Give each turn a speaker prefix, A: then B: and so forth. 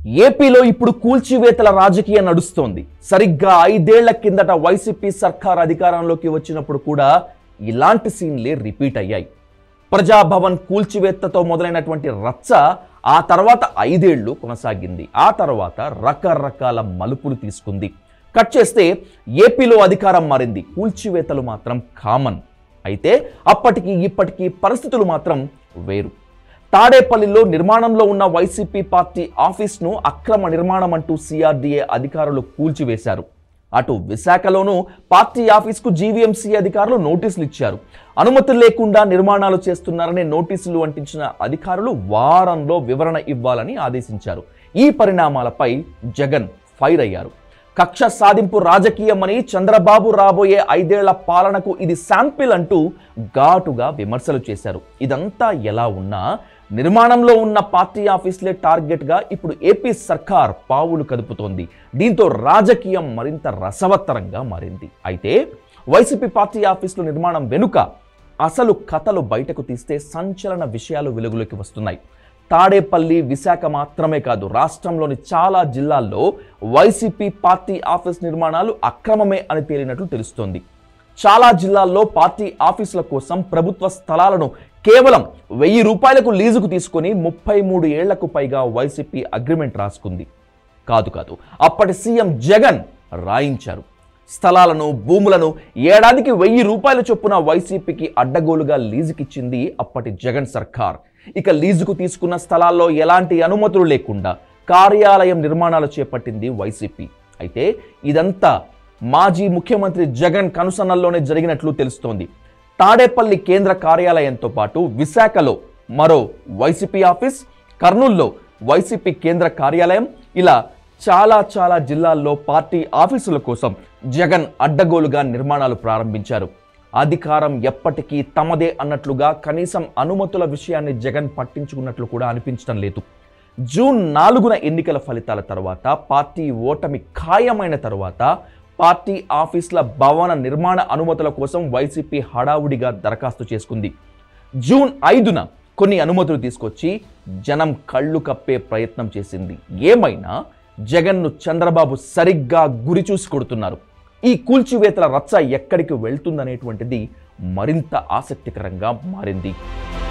A: ఏపీలో ఇప్పుడు కూల్చివేతల రాజకీయం నడుస్తోంది సరిగ్గా ఐదేళ్ల కిందట వైసీపీ సర్కార్ అధికారంలోకి వచ్చినప్పుడు కూడా ఇలాంటి సీన్లే రిపీట్ అయ్యాయి ప్రజాభవన్ కూల్చివేత్తతో మొదలైనటువంటి రచ్చ ఆ తర్వాత ఐదేళ్లు కొనసాగింది ఆ తర్వాత రకరకాల మలుపులు తీసుకుంది కట్ చేస్తే ఏపీలో అధికారం మారింది కూల్చివేతలు మాత్రం కామన్ అయితే అప్పటికి ఇప్పటికీ పరిస్థితులు మాత్రం వేరు తాడేపల్లిలో నిర్మాణంలో ఉన్న వైసీపీ పార్టీ ఆఫీస్ను అక్రమ నిర్మాణం అంటూ సిఆర్డీఏ అధికారులు కూల్చివేశారు అటు విశాఖలోనూ పార్టీ ఆఫీస్కు జీవీఎంసీ అధికారులు నోటీసులు ఇచ్చారు అనుమతులు లేకుండా నిర్మాణాలు చేస్తున్నారనే నోటీసులు అంటించిన అధికారులు వారంలో వివరణ ఇవ్వాలని ఆదేశించారు ఈ పరిణామాలపై జగన్ ఫైర్ అయ్యారు కక్ష సాధింపు రాజకీయమని చంద్రబాబు రాబోయే ఐదేళ్ల పాలనకు ఇది శాంపిల్ అంటూ ఘాటుగా విమర్శలు చేశారు ఇదంతా ఎలా ఉన్నా నిర్మాణంలో ఉన్న పార్టీ ఆఫీసులే టార్గెట్గా ఇప్పుడు ఏపీ సర్కార్ పావులు కదుపుతోంది దీంతో రాజకీయం మరింత రసవత్తరంగా మారింది అయితే వైసీపీ పార్టీ ఆఫీసుల నిర్మాణం వెనుక అసలు కథలు బయటకు తీస్తే సంచలన విషయాలు వెలుగులోకి వస్తున్నాయి తాడేపల్లి విశాఖ మాత్రమే కాదు రాష్ట్రంలోని చాలా జిల్లాల్లో వైసీపీ పార్టీ ఆఫీస్ నిర్మాణాలు అక్రమమే అని తేలినట్లు తెలుస్తోంది చాలా జిల్లాల్లో పార్టీ ఆఫీసుల కోసం ప్రభుత్వ స్థలాలను కేవలం వెయ్యి రూపాయలకు లీజుకు తీసుకొని ముప్పై మూడు ఏళ్లకు పైగా వైసీపీ అగ్రిమెంట్ రాసుకుంది కాదు కాదు అప్పటి సీఎం జగన్ రాయించారు స్థలాలను భూములను ఏడాదికి వెయ్యి రూపాయల చొప్పున వైసీపీకి అడ్డగోలుగా లీజుకిచ్చింది అప్పటి జగన్ సర్కార్ ఇక లీజుకు తీసుకున్న స్థలాల్లో ఎలాంటి అనుమతులు లేకుండా కార్యాలయం నిర్మాణాలు చేపట్టింది వైసీపీ అయితే ఇదంతా మాజీ ముఖ్యమంత్రి జగన్ కనుసన్నల్లోనే జరిగినట్లు తెలుస్తోంది తాడేపల్లి కేంద్ర కార్యాలయంతో పాటు విశాఖలో మరో వైసీపీ ఆఫీస్ కర్నూల్లో వైసీపీ కేంద్ర కార్యాలయం ఇలా చాలా చాలా జిల్లాల్లో పార్టీ ఆఫీసుల కోసం జగన్ అడ్డగోలుగా నిర్మాణాలు ప్రారంభించారు అధికారం ఎప్పటికీ తమదే అన్నట్లుగా కనీసం అనుమతుల విషయాన్ని జగన్ పట్టించుకున్నట్లు కూడా అనిపించడం లేదు జూన్ నాలుగున ఎన్నికల ఫలితాల తర్వాత పార్టీ ఓటమి ఖాయమైన తర్వాత పార్టీ ఆఫీసుల భవన నిర్మాణ అనుమతుల కోసం వైసీపీ హడావుడిగా దరఖాస్తు చేసుకుంది జూన్ ఐదున కొన్ని అనుమతులు తీసుకొచ్చి జనం కళ్ళు కప్పే ప్రయత్నం చేసింది ఏమైనా జగన్ను చంద్రబాబు సరిగ్గా గురి చూసి కొడుతున్నారు ఈ కూల్చివేతల రచ్చ ఎక్కడికి వెళ్తుందనేటువంటిది మరింత ఆసక్తికరంగా మారింది